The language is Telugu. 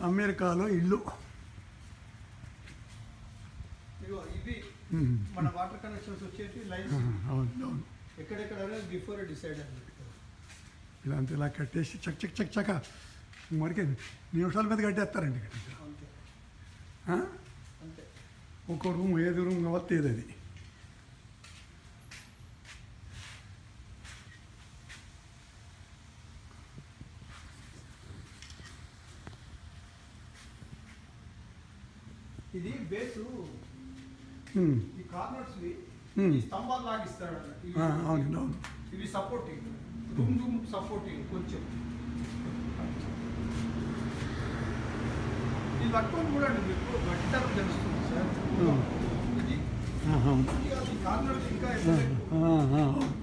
అమెరికాలో ఇల్లు ఇదిగో ఇవి ఉమ్. మన వాటర్ కనెక్షన్స్ వచ్చేటి లైన్స్ ఆ, అవును అవును ఎక్కడెక్కడ బిఫోర్ డిసైడ్ అన్నట్టు ఇలా అంతా ఇలా కట్టేసి చక్ చక్ చక్ చక మరికి నిమిషాల మీద కట్టేస్తారండి ఇక్కడ అంతే ఆ? అంతే ఒక రూమ్ ఏది రూమ్ కావాలి ఏది అది ఇది బేసు ఉమ్. ఈ కార్నర్స్ Hmm. ఈ స్తంభాలు లాగిస్తాడు అన్నట్టు. ఇవి- ఆ, అవునండి అవును ఇవి సపోర్టింగ్ రూమ్ రూమ్ సపోర్టింగ్ కొంచెం ఇది పట్టుకొని కూడా మీకు గట్టితనం తెలుస్తుంది సార్ Hmm. ఇది ఆహా, అవును. ఈ కార్నర్ ఇంకా ఆ, ఆ, ఆ, అవును.